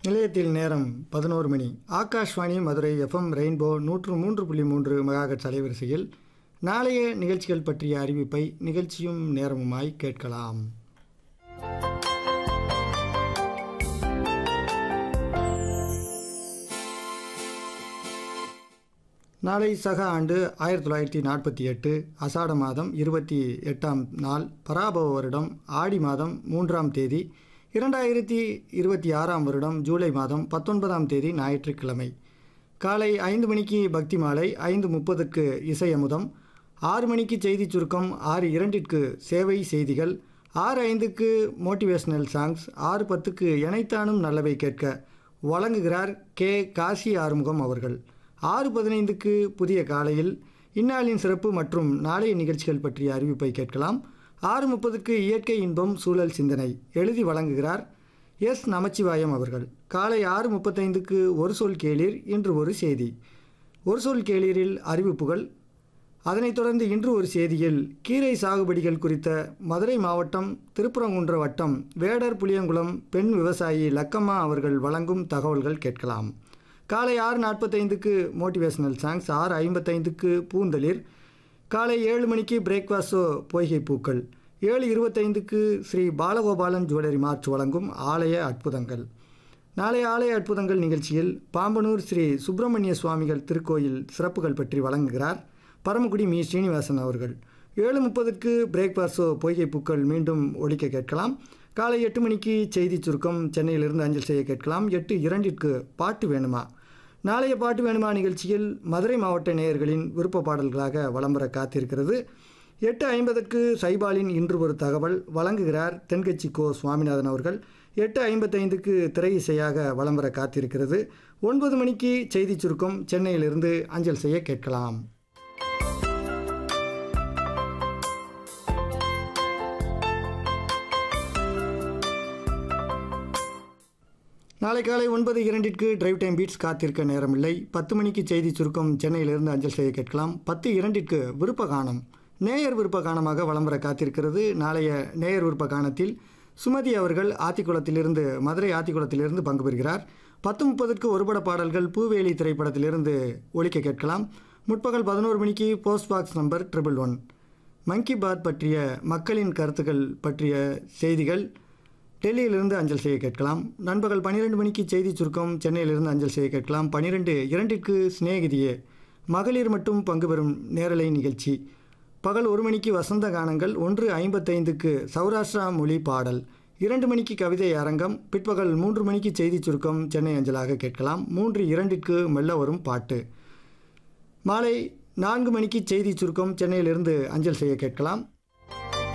நிலையத்தில் நேரம் பதினோரு மணி ஆகாஷ்வாணி மதுரை எஃப்எம் ரெயின்போ நூற்று மூன்று புள்ளி மூன்று மெகாஹெட்ஸ் அலைவரிசையில் நாளைய நிகழ்ச்சிகள் பற்றிய அறிவிப்பை நிகழ்ச்சியும் நேரமுமாய் கேட்கலாம் நாளை சக ஆண்டு ஆயிரத்தி தொள்ளாயிரத்தி நாற்பத்தி எட்டு அசாட மாதம் இருபத்தி எட்டாம் நாள் பராபவ வருடம் ஆடி மாதம் மூன்றாம் தேதி இரண்டாயிரத்தி இருபத்தி ஆறாம் வருடம் ஜூலை மாதம் பத்தொன்பதாம் தேதி ஞாயிற்றுக்கிழமை காலை ஐந்து மணிக்கு பக்தி மாலை ஐந்து முப்பதுக்கு இசை அமுதம் ஆறு மணிக்கு செய்தி சுருக்கம் ஆறு இரண்டிற்கு சேவை செய்திகள் ஆறு ஐந்துக்கு மோட்டிவேஷனல் சாங்ஸ் ஆறு பத்துக்கு எனைத்தானும் நல்லவை கேட்க வழங்குகிறார் கே காசி ஆறுமுகம் அவர்கள் ஆறு பதினைந்துக்கு புதிய காலையில் இந்நாளின் சிறப்பு மற்றும் நாளைய நிகழ்ச்சிகள் பற்றிய அறிவிப்பை கேட்கலாம் ஆறு முப்பதுக்கு இயற்கை இன்பம் சூழல் சிந்தனை எழுதி வழங்குகிறார் எஸ் நமச்சிவாயம் அவர்கள் காலை ஆறு முப்பத்தைந்துக்கு ஒரு சொல் கேளீர் இன்று ஒரு செய்தி ஒரு சொல் கேளீரில் அறிவிப்புகள் அதனைத் தொடர்ந்து இன்று ஒரு செய்தியில் கீரை சாகுபடிகள் குறித்த மதுரை மாவட்டம் திருப்பரங்குன்ற வட்டம் வேடர் புளியங்குளம் பெண் விவசாயி லக்கம்மா அவர்கள் வழங்கும் தகவல்கள் கேட்கலாம் காலை ஆறு நாற்பத்தைந்துக்கு மோட்டிவேஷனல் சாங்ஸ் ஆறு ஐம்பத்தைந்துக்கு பூந்தளிர் காலை ஏழு மணிக்கு பிரேக்ஃபாஸ்டோ பொய்கை பூக்கள் ஏழு இருபத்தைந்துக்கு ஸ்ரீ பாலகோபாலன் ஜுவல்லரி மார்ச் வழங்கும் ஆலய அற்புதங்கள் நாளை ஆலய அற்புதங்கள் நிகழ்ச்சியில் பாம்பனூர் ஸ்ரீ சுப்பிரமணிய சுவாமிகள் திருக்கோயில் சிறப்புகள் பற்றி வழங்குகிறார் பரமக்குடி மீ ஸ்ரீனிவாசன் அவர்கள் ஏழு முப்பதுக்கு பிரேக்ஃபாஸ்டோ பொய்கை பூக்கள் மீண்டும் ஒழிக்க கேட்கலாம் காலை எட்டு மணிக்கு செய்தி சுருக்கம் சென்னையிலிருந்து அஞ்சல் செய்ய கேட்கலாம் எட்டு இரண்டிற்கு பாட்டு வேணுமா நாளைய பாட்டு வேணுமா நிகழ்ச்சியில் மதுரை மாவட்ட நேயர்களின் விருப்ப பாடல்களாக வலம் வர காத்திருக்கிறது எட்டு ஐம்பதுக்கு சைபாலின் இன்று ஒரு தகவல் வழங்குகிறார் தென்கட்சி கோ சுவாமிநாதன் அவர்கள் எட்டு ஐம்பத்தைந்துக்கு திரை இசையாக வலம் வர காத்திருக்கிறது ஒன்பது மணிக்கு செய்தி சுருக்கம் சென்னையிலிருந்து அஞ்சல் செய்ய கேட்கலாம் நாளை காலை ஒன்பது இரண்டிற்கு டிரைவ் டைம் பீட்ஸ் காத்திருக்க நேரமில்லை பத்து மணிக்கு செய்தி சுருக்கம் சென்னையிலிருந்து அஞ்சல் செய்ய கேட்கலாம் பத்து இரண்டிற்கு விருப்ப கானம் நேயர் விருப்ப கானமாக வலம் வர காத்திருக்கிறது நாளைய நேயர் விருப்ப கானத்தில் சுமதி அவர்கள் ஆத்திக்குளத்திலிருந்து மதுரை ஆத்திக்குளத்திலிருந்து பங்கு பெறுகிறார் பத்து முப்பதுக்கு ஒருபட பாடல்கள் பூவேலி திரைப்படத்திலிருந்து ஒழிக்க கேட்கலாம் முற்பகல் பதினோரு மணிக்கு post box number triple one மங்கி பாத் பற்றிய மக்களின் கருத்துக்கள் பற்றிய செய்திகள் டெல்லியிலிருந்து அஞ்சல் செய்ய கேட்கலாம் நண்பகல் பன்னிரெண்டு மணிக்கு செய்தி சுருக்கம் சென்னையிலிருந்து அஞ்சல் செய்ய கேட்கலாம் பன்னிரெண்டு இரண்டிற்கு சிநேகிதியே மகளிர் மட்டும் பங்கு பெறும் நேரலை நிகழ்ச்சி பகல் ஒரு மணிக்கு வசந்த கானங்கள் ஒன்று ஐம்பத்தைந்துக்கு சௌராஷ்டிரா மொழி பாடல் இரண்டு மணிக்கு கவிதை அரங்கம் பிற்பகல் மூன்று மணிக்கு செய்தி சுருக்கம் சென்னை அஞ்சலாக கேட்கலாம் மூன்று இரண்டிற்கு மெல்ல வரும் பாட்டு மாலை நான்கு மணிக்கு செய்தி சுருக்கம் சென்னையிலிருந்து அஞ்சல் செய்ய கேட்கலாம்